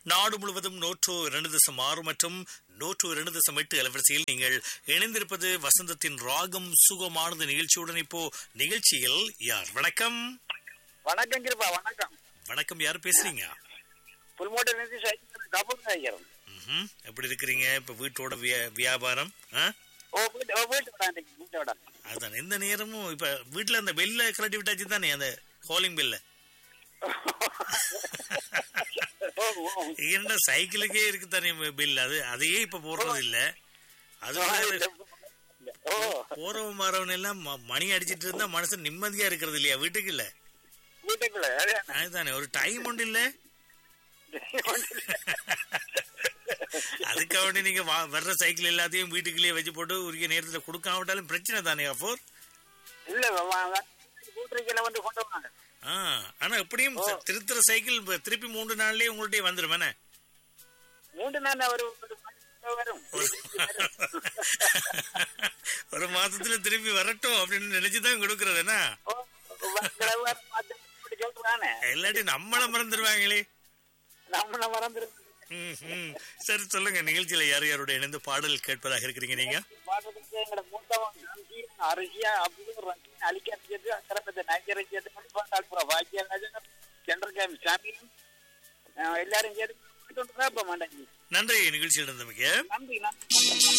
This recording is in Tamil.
நாடு முழுவதும் நூற்று இரண்டு தசம் ஆறு மற்றும் நூற்று இரண்டு தசம் எட்டு அலைவரிசையில் நீங்கள் இணைந்திருப்பது வசந்தத்தின் ராகம் சுகமானது நிகழ்ச்சியுடன் இப்போ நிகழ்ச்சியில் யார் வணக்கம் வணக்கம் கிருபா வணக்கம் வணக்கம் யார் பேசுறீங்க புல்மோட்டை நிறுத்தி சைக்கிள் கபூர் நாயகரம் ம்ஹும். எப்படி இருக்கிறீங்க இப்ப வீட்டோட வியா- வியாபாரம் ஆ? ஓ வீட்டு ஓ வீட்டு விடா இன்னைக்கு வீட்டை விடா அதான் எந்த நேரமும் இப்ப வீட்டுல அந்த பெல்ல கலட்டி விட்டாச்சு தானே அந்த காலிங் பெல்ல ஓ ஓ என்ன சைக்கிளுக்கே இருக்கு தானே பில் அது அதையே இப்ப போடுறது இல்ல அது வேற ஓ போறவன் வரவன் எல்லாம் ம- மணி அடிச்சிட்டு இருந்தா மனசு நிம்மதியா இருக்கிறது இல்லையா வீட்டுக்கு இல்ல வீட்டுக்குள்ள அதுதானே ஒரு டைம் உண்டு இல்ல அதுக்காக வேண்டி நீங்க வா- வர்ற சைக்கிள் எல்லாத்தையும் வீட்டுக்குள்ளேயே வச்சு போட்டு உரிய நேரத்துல கொடுக்காம விட்டாலும் பிரச்சனை தானே அப்போர் இல்ல கூட்டுறிக்கல வந்து கொண்டு வாங்க ஆ, ஆனா எப்படியும் ச- திருத்துற சைக்கிள் இப்ப திருப்பி மூன்று நாள்லயே உங்கள்ட்ட வந்துரும் என்ன மூன்று நாள் ஒரு ஒரு மாசத்துல வரும் ஒரு மாசத்துல திருப்பி வரட்டும் அப்படின்னு நினைச்சுதான் கொடுக்கறது என்ன ஓ, வர- வர பார்த்து இப்படி சொல்றானே இல்லாட்டி நம்மள மறந்துடுவாங்களே நம்மள மறந்துருக்கு ம், ம். சரி சொல்லுங்க நிகழ்ச்சியில யார் யாரோட இணைந்து பாடல் கேட்பதாக இருக்கிறீங்க நீங்க பாடுறதுக்கு எங்களோட மூத்தவன் காந்தி, அரிசியா அப்படின்னு ரஜினி அலிக்காசியது அக்கரப்பத்தை நைஜரசியது பாண்டாள்புரம் பாக்கியராஜன் சந்திரகாமி சாமி அஹ் எல்லாரும் சேர்த்து போயிட்டு வந்து மாட்டேங்க நன்றி நிகழ்ச்சியில் இருந்தமைக்கு நன்றி நன்றி